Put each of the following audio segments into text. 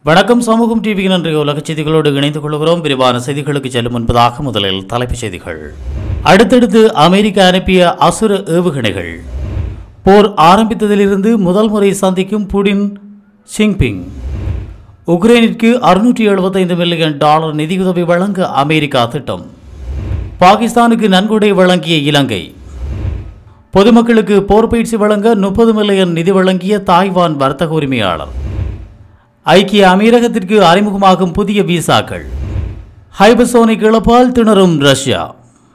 வணக்கம் சமூகம் டிவியின் இன்றைய உலகச் செய்திகளோடு இணைந்து கொள்கிறோம் விரிவான செய்திகளுக்கு செல்லும் முன்பதாக முதலில் தலைப்புச் செய்திகள் அடுத்தடுத்து அமெரிக்கா அனுப்பிய அசுர ஏவுகணைகள் போர் ஆரம்பித்ததிலிருந்து முதல் முறை சந்திக்கும் புடின் ஜின்பிங் உக்ரைனிற்கு அறுநூற்றி எழுபத்தைந்து மில்லியன் டாலர் நிதியுதவி வழங்க அமெரிக்கா திட்டம் பாகிஸ்தானுக்கு நன்கொடை வழங்கிய இலங்கை பொதுமக்களுக்கு போர் பயிற்சி வழங்க முப்பது மில்லியன் நிதி வழங்கிய தாய்வான் வர்த்தக உரிமையாளர் ஐக்கிய அமீரகத்திற்கு அறிமுகமாகும் புதிய விசாக்கள் ஹைபசோனிக் இழப்பால் திணறும் ரஷ்யா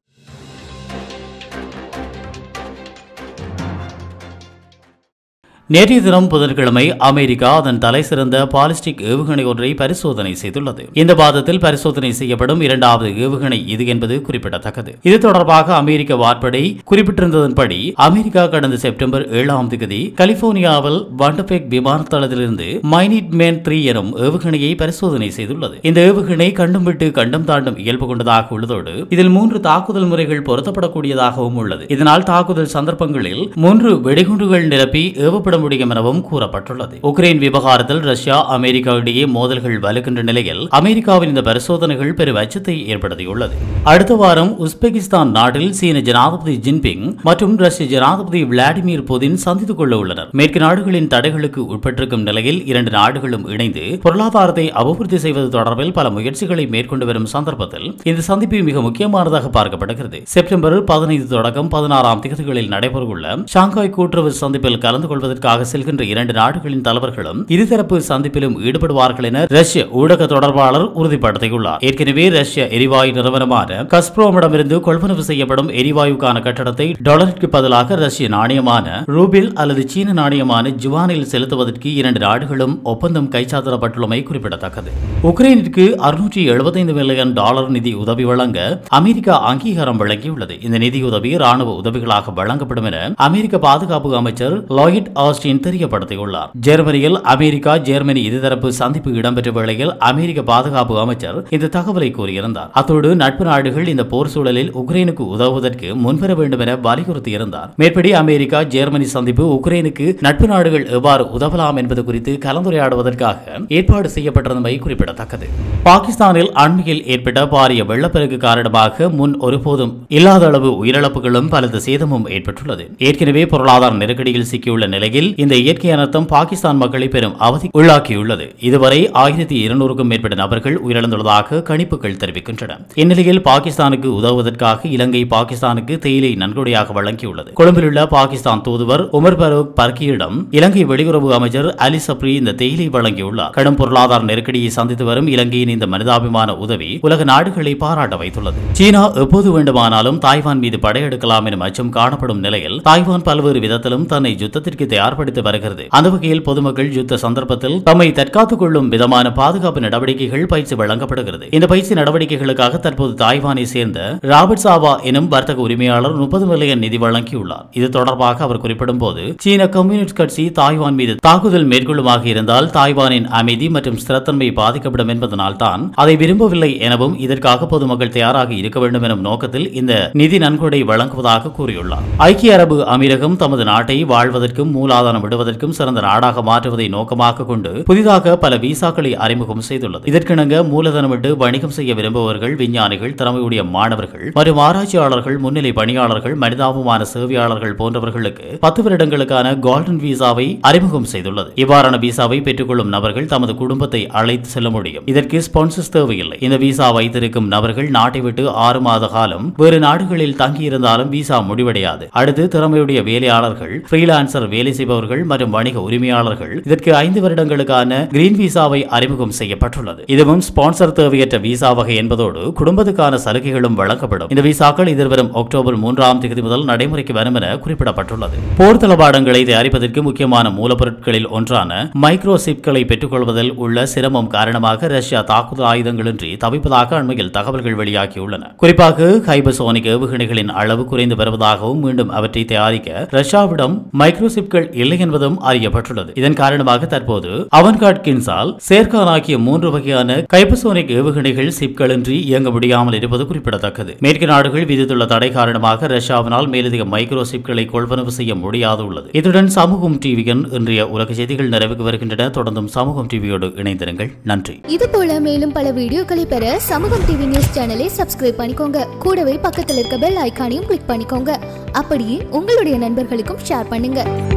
நேற்றைய தினம் புதன்கிழமை அமெரிக்கா அதன் தலை சிறந்த பாலிஸ்டிக் ஏவுகணை ஒன்றை பரிசோதனை செய்துள்ளது இந்த பாதத்தில் பரிசோதனை செய்யப்படும் இரண்டாவது ஏவுகணை இது என்பது குறிப்பிடத்தக்கது இது தொடர்பாக அமெரிக்க வான்படை குறிப்பிட்டிருந்ததன்படி அமெரிக்கா கடந்த செப்டம்பர் ஏழாம் தேதி கலிபோர்னியாவில் வண்டபெக் விமான தளத்திலிருந்து மைனிட் மேன் த்ரீ எனும் ஏவுகணையை பரிசோதனை செய்துள்ளது இந்த ஏவுகணை கண்டும் விட்டு கண்டம் தாண்டும் இயல்பு கொண்டதாக உள்ளதோடு இதில் மூன்று தாக்குதல் முறைகள் பொருத்தப்படக்கூடியதாகவும் உள்ளது இதனால் தாக்குதல் சந்தர்ப்பங்களில் மூன்று வெடிகுண்டுகள் நிரப்பி ஏவப்பட முடியும் எனவும் கூறப்பட்டுள்ளது உக்ரைன் விவகாரத்தில் ரஷ்யா அமெரிக்கா இடையே மோதல்கள் வலுக்கின்ற நிலையில் அமெரிக்காவின் இந்த பரிசோதனைகள் பெரும் அச்சத்தை ஏற்படுத்தியுள்ளது அடுத்த வாரம் உஸ்பெகிஸ்தான் நாட்டில் சீன ஜனாதிபதி ஜின்பிங் மற்றும் ரஷ்ய ஜனாதிபதி விளாடிமிர் புதின் சந்தித்துக் கொள்ள உள்ளனர் மேற்கு நாடுகளின் தடைகளுக்கு உட்பட்டிருக்கும் நிலையில் இரண்டு நாடுகளும் இணைந்து பொருளாதாரத்தை அபிவிருத்தி செய்வது தொடர்பில் பல முயற்சிகளை மேற்கொண்டு வரும் சந்தர்ப்பத்தில் இந்த சந்திப்பு மிக முக்கியமானதாக பார்க்கப்படுகிறது செப்டம்பர் பதினைந்து தொடக்கம் பதினாறாம் தேதிகளில் நடைபெறவுள்ள ஷாங்காய் கூட்டுறவு சந்திப்பில் கலந்து கொள்வதற்காக செல்கின்ற இரண்டு நாடுகளின் தலைவர்களும் இருதரப்பு சந்திப்பிலும் ஈடுபடுவார்கள் என ரஷ்ய ஊடக தொடர்பாளர் உறுதிப்படுத்தியுள்ளார் ஏற்கனவே ரஷ்ய எரிவாயு நிறுவனமான கஸ்ப்ரோமிடமிருந்து கொள்வனவு செய்யப்படும் எரிவாயுக்கான கட்டணத்தை டாலருக்கு பதிலாக ரஷ்ய நாணயமான ரூபில் அல்லது சீன நாணயமான ஜுவானில் செலுத்துவதற்கு இரண்டு நாடுகளும் ஒப்பந்தம் கைச்சாத்திடப்பட்டுள்ளமை குறிப்பிடத்தக்கது உக்ரைனிற்கு அறுநூற்றி எழுபத்தைந்து மில்லியன் டாலர் நிதி உதவி வழங்க அமெரிக்கா அங்கீகாரம் வழங்கியுள்ளது இந்த நிதியுதவி ராணுவ உதவிகளாக வழங்கப்படும் என அமெரிக்க பாதுகாப்பு அமைச்சர் லாயிட் ஆஸ்டின் தெரியப்படுத்தியுள்ளார் ஜெர்மனியில் அமெரிக்கா ஜெர்மனி இருதரப்பு சந்திப்பு இடம்பெற்ற வேளையில் அமெரிக்க பாதுகாப்பு அமைச்சர் இந்த தகவலை கூறியிருந்தார் அத்தோடு நட்பு நாடுகள் இந்த போர் சூழலில் உக்ரைனுக்கு உதவுவதற்கு முன்வர வேண்டும் என வலியுறுத்தியிருந்தார் மேற்படி அமெரிக்கா ஜெர்மனி சந்திப்பு உக்ரைனுக்கு நட்பு நாடுகள் எவ்வாறு உதவலாம் என்பது குறித்து கலந்துரையாடுவதற்காக ஏற்பாடு செய்யப்பட்டிருந்தமை குறிப்பிடத்தக்கது பாகிஸ்தானில் அண்மையில் ஏற்பட்ட பாரிய வெள்ளப்பெருக்கு காரணமாக முன் ஒருபோதும் இல்லாத அளவு உயிரிழப்புகளும் பலத்த சேதமும் ஏற்பட்டுள்ளது ஏற்கனவே பொருளாதார நெருக்கடியில் சிக்கியுள்ள நிலையில் இந்த இயற்கை அனர்த்தம் பாகிஸ்தான் மக்களை பெரும் அவதி உள்ளாக்கியுள்ளது இதுவரை ஆயிரத்தி இருநூறுக்கும் மேற்பட்ட நபர்கள் உயிரிழந்துள்ளதாக கணிப்புகள் தெரிவிக்கின்றன இந்நிலையில் பாகிஸ்தானுக்கு உதவுவதற்காக இலங்கை பாகிஸ்தானுக்கு தேயிலை நன்கொடையாக வழங்கியுள்ளது கொழும்பிலுள்ள பாகிஸ்தான் தூதுவர் உமர் பரூக் பர்கியிடம் இலங்கை வெளியுறவு அமைச்சர் அலி சப்ரி இந்த தேயிலை வழங்கியுள்ளார் கடும் பொருளாதார நெருக்கடியை சந்தித்து வரும் இலங்கையின் இந்த மனிதாபிமான உதவி உலக நாடுகளை பாராட்ட வைத்துள்ளது சீனா எப்போது வேண்டுமானாலும் தாய்வான் மீது படையெடுக்கலாம் எனும் அச்சம் காணப்படும் நிலையில் தாய்வான் பல்வேறு விதத்திலும் தன்னை யுத்தத்திற்கு தயார்படுத்தி வருகிறது அந்த வகையில் பொதுமக்கள் யுத்த சந்தர்ப்பத்தில் தம்மை தற்காத்துக் கொள்ளும் விதமான பாதுகாப்பு நடவடிக்கைகள் பயிற்சி வழங்கப்படுகிறது இந்த பயிற்சி நடவடிக்கைகளுக்காக தற்போது தாய்வானை சேர்ந்த ராபர்ட் சாவா எனும் வர்த்தக உரிமையாளர் முப்பது மில்லியன் நிதி வழங்கியுள்ளார் இது தொடர்பாக அவர் குறிப்பிடும் போது சீன கம்யூனிஸ்ட் கட்சி தாய்வான் மீது தாக்குதல் மேற்கொள்ளுமாக இருந்தால் தாய்வானின் அமைதி மற்றும் ஸ்திரத்தன்மை பாதிக்கப்படும் என்பதனால் தான் அதை விரும்பவில்லை எனவும் இதற்காக பொதுமக்கள் தயாராக இருக்க வேண்டும் எனும் நோக்கத்தில் இந்த நிதி நன்கொடை வழங்குவதாக கூறியுள்ளார் ஐக்கிய அரபு அமீரகம் தமது நாட்டை வாழ்வதற்கும் மூலாதாரம் விடுவதற்கும் சிறந்த நாடாக மாற்றுவதை நோக்கமாக கொண்டு புதிதாக பல விசாக்களை அறிமுகம் செய்துள்ளது இதற்கிணங்க மூலதனமிட்டு வணிகம் செய்ய விரும்புபவர்கள் விஞ்ஞானிகள் திறமையுடைய மாணவர்கள் மற்றும் ஆராய்ச்சியாளர்கள் முன்னிலை பணியாளர்கள் மனிதாபமான சேவையாளர்கள் போன்றவர்களுக்கு பத்து வருடங்களுக்கான கோல்டன் விசாவை அறிமுகம் செய்துள்ளது இவ்வாறான விசாவை பெற்றுக்கொள்ளும் நபர்கள் தமது குடும்பத்தை அழைத்து செல்ல முடியும் இதற்கு ஸ்பான்சர்ஸ் தேவையில்லை இந்த விசா வைத்திருக்கும் நபர்கள் நாட்டை விட்டு ஆறு மாத காலம் வேறு நாடுகளில் தங்கியிருந்தாலும் விசா முடிவடையாது அடுத்து திறமையுடைய வேலையாளர்கள் ஃப்ரீலான்சர் வேலை செய்பவர்கள் மற்றும் வணிக உரிமையாளர்கள் இதற்கு ஐந்து வருடங்களுக்கான கிரீன் விசாவை அறிமுகம் செய்யப்பட்டுள்ளது இதுவும் ஸ்பான்சர் தேவையற்ற விசா வகை என்பதோடு குடும்பத்துக்கான சலுகைகளும் வழங்கப்படும் இந்த விசாக்கள் எதிர்வரும் அக்டோபர் மூன்றாம் தேதி முதல் நடைமுறைக்கு வரும் என குறிப்பிடப்பட்டுள்ளது போர் தளவாடங்களை தயாரிப்பதற்கு முக்கியமான மூலப்பொருட்களில் ஒன்றான மைக்ரோ சிப்களை பெற்றுக்கொள்வதில் உள்ள சிரமம் காரணமாக ரஷ்யா தாக்குதல் ஆயுதங்களின்றி தவிப்பதாக அண்மையில் தகவல்கள் வெளியாகியுள்ளன குறிப்பாக ஹைபசோனிக் ஏவுகணைகளின் அளவு குறைந்து வருவதாகவும் மீண்டும் அவற்றை தயாரிக்க ரஷ்யாவிடம் மைக்ரோசிப்கள் இல்லை என்பதும் அறியப்பட்டுள்ளது இதன் காரணமாக தற்போது அவன்கார்ட் கின்ஸால் சேர்க்கான் ஆகிய மூன்று வகையான கைப்பசோனிக் ஏவுகணைகள் சிப்களின்றி இயங்க முடியாமல் இருப்பது குறிப்பிடத்தக்கது மேற்கு நாடுகள் விதித்துள்ள தடை காரணமாக ரஷ்யாவினால் மேலதிக மைக்ரோ சிப்களை கொள்வனவு செய்ய முடியாது உள்ளது இத்துடன் சமூகம் டிவியின் இன்றைய உலக செய்திகள் நிறைவுக்கு வருகின்றன தொடர்ந்தும் சமூகம் டிவியோடு இணைந்திருங்கள் நன்றி இது போல மேலும் பல வீடியோக்களை பெற சமூகம் டிவி நியூஸ் சேனலை சப்ஸ்கிரைப் பண்ணிக்கோங்க கூடவே பக்கத்தில் இருக்க பெல் ஐகானையும் கிளிக் பண்ணிக்கோங்க அப்படியே உங்களுடைய நண்பர்களுக்கும் ஷேர் பண்ணுங்க